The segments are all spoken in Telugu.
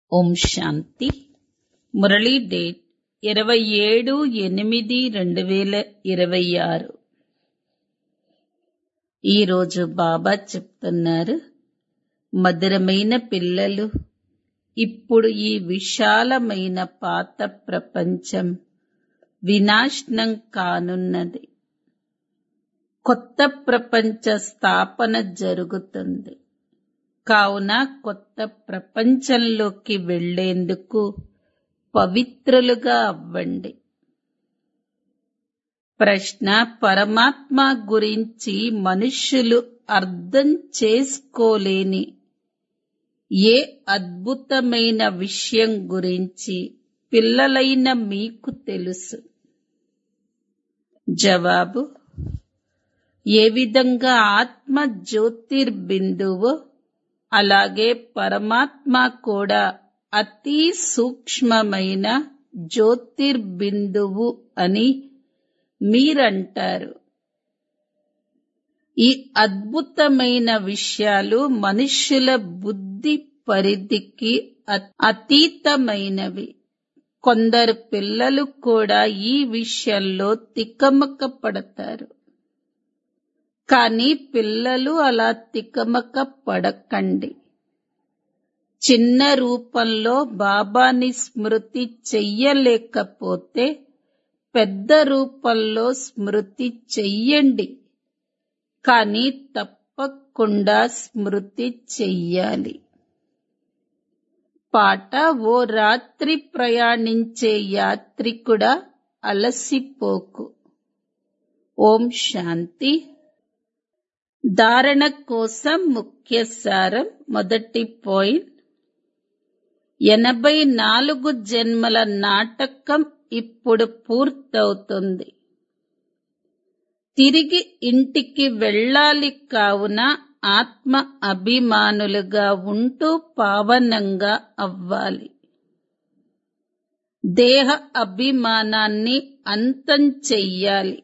ఓం శాంతి మురళీ డేట్ ఇరవై ఏడు ఎనిమిది రెండు వేల ఇరవై ఆరు ఈరోజు బాబా చెప్తున్నారు మధురమైన పిల్లలు ఇప్పుడు ఈ విశాలమైన పాత ప్రపంచం వినాశనం కానున్నది కొత్త ప్రపంచ స్థాపన జరుగుతుంది కావున కొత్త ప్రపంచంలోకి వెళ్లేందుకు పవిత్రులుగా అవ్వండి ప్రశ్న పరమాత్మ గురించి మనుష్యులు అర్థం చేసుకోలేని ఏ అద్భుతమైన విషయం గురించి పిల్లలైన మీకు తెలుసు జవాబు ఏ విధంగా ఆత్మ జ్యోతిర్బిందువో అలాగే పరమాత్మ కూడా అతి సూక్ష్మమైన జ్యోతిర్బిందువు అని మీరంటారు ఈ అద్భుతమైన విషయాలు మనుష్యుల బుద్ధి పరిధికి అతీతమైనవి కొందరు పిల్లలు కూడా ఈ విషయంలో తికమక పడతారు కానీ పిల్లలు అలా తికమక పడకండి చిన్న రూపంలో బాబాని స్మృతి చెయ్యలేకపోతే పెద్ద రూపంలో స్మృతి చెయ్యండి కానీ తప్పకుండా స్మృతి చెయ్యాలి పాట ఓ రాత్రి ప్రయాణించే యాత్రికుడా అలసిపోకు ఓం శాంతి ధారణ కోసం ముఖ్య సారం మొదటి పాయింట్ ఎనభై నాలుగు జన్మల నాటకం ఇప్పుడు పూర్తవుతుంది తిరిగి ఇంటికి వెళ్ళాలి కావున ఆత్మ అభిమానులుగా ఉంటూ పావనంగా అవ్వాలి దేహ అభిమానాన్ని అంతం చెయ్యాలి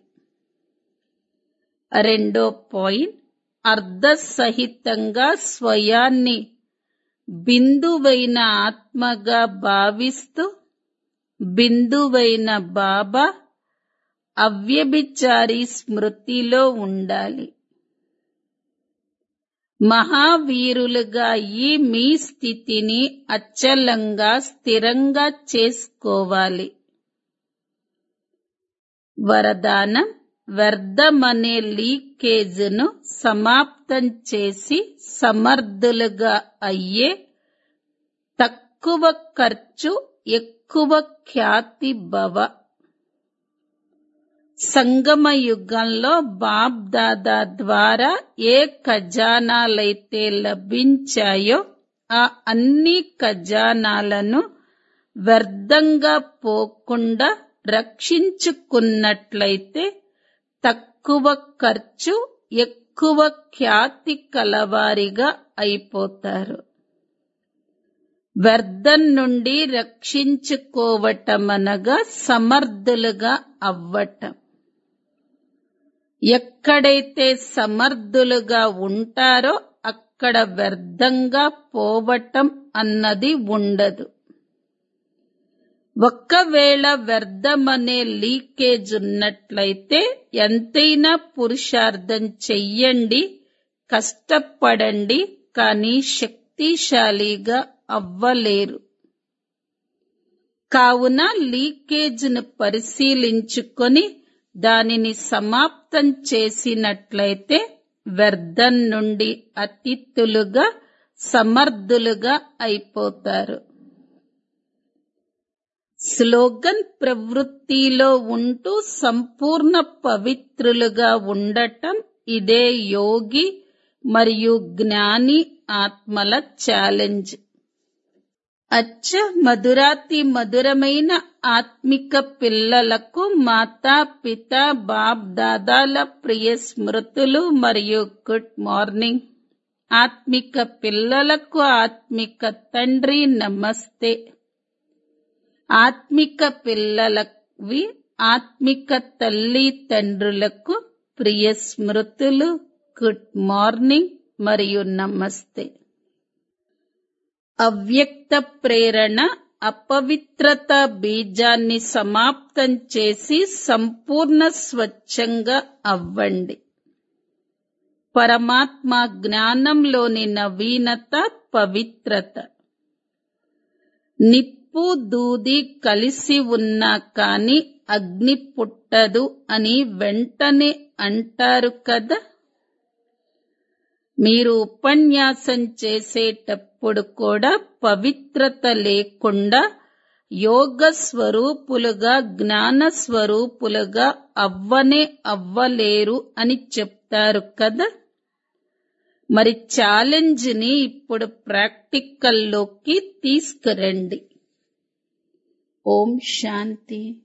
రెండో పాయింట్ అర్ధసహితంగా స్వయాన్ని బిందువైన ఆత్మగా భావిస్తూ బిందువైన బాబా అవ్యభిచారి స్మృతిలో ఉండాలి మహావీరులుగా ఈ మీ స్థితిని అచ్చలంగా స్థిరంగా చేసుకోవాలి వరదానం వ్యర్థమనే లీకేజ్ను సమాప్తం చేసి సమర్థులుగా అయ్యే తక్కువ ఖర్చు ఎక్కువ ఖ్యాతి భవ సంగమ యుగంలో బాబ్ దాదా ద్వారా ఏ ఖజానాలైతే లభించాయో ఆ అన్ని ఖజానాలను వ్యర్థంగా పోకుండా రక్షించుకున్నట్లయితే తక్కువ ఖర్చు ఎక్కువ ఖ్యాతి కలవారిగా అయిపోతారు వ్యర్థం నుండి రక్షించుకోవటమనగా సమర్థులుగా అవ్వటం ఎక్కడైతే సమర్థులుగా ఉంటారో అక్కడ వ్యర్థంగా పోవటం అన్నది ఉండదు ఒక్కవేళ వ్యర్థమనే లీకేజ్ ఉన్నట్లయితే ఎంతైనా పురుషార్థం చెయ్యండి కష్టపడండి కానీ శక్తిశాలిగా అవ్వలేరు కావున లీకేజ్ను పరిశీలించుకొని దానిని సమాప్తం చేసినట్లయితే వ్యర్థం నుండి అతిథులుగా సమర్థులుగా అయిపోతారు స్లోగన్ ప్రవృత్తిలో ఉంటూ సంపూర్ణ పవిత్రులుగా ఉండటం ఇదే యోగి మరియు జ్ఞాని ఆత్మల ఛాలెంజ్ అచ్చ మధురాతి మధురమైన ఆత్మిక పిల్లలకు మాతా పిత బాప్ దాదాల ప్రియ స్మృతులు మరియు గుడ్ మార్నింగ్ ఆత్మిక పిల్లలకు ఆత్మిక తండ్రి నమస్తే ఆత్మిక పిల్లలవి ఆత్మిక తల్లి తండ్రులకు ప్రియ స్మృతులు గుడ్ మార్నింగ్ మరియు నమస్తే అవ్యక్త ప్రేరణ అపవిత్రత బీజాన్ని సమాప్తం చేసి సంపూర్ణ స్వచ్ఛంగా అవ్వండి పరమాత్మ జ్ఞానంలోని నవీనత పవిత్రత నిప్పు దూది కలిసి ఉన్నా కాని అగ్ని పుట్టదు అని వెంటనే అంటారు కదా మీరు ఉపన్యాసం చేసేటప్పుడు కూడా పవిత్రత లేకుండా యోగ స్వరూపులుగా జ్ఞాన స్వరూపులుగా అవ్వనే అవ్వలేరు అని చెప్తారు కదా మరి ఛాలెంజ్ ని ఇప్పుడు ప్రాక్టికల్లోకి తీసుకురండి ఓం శాంతి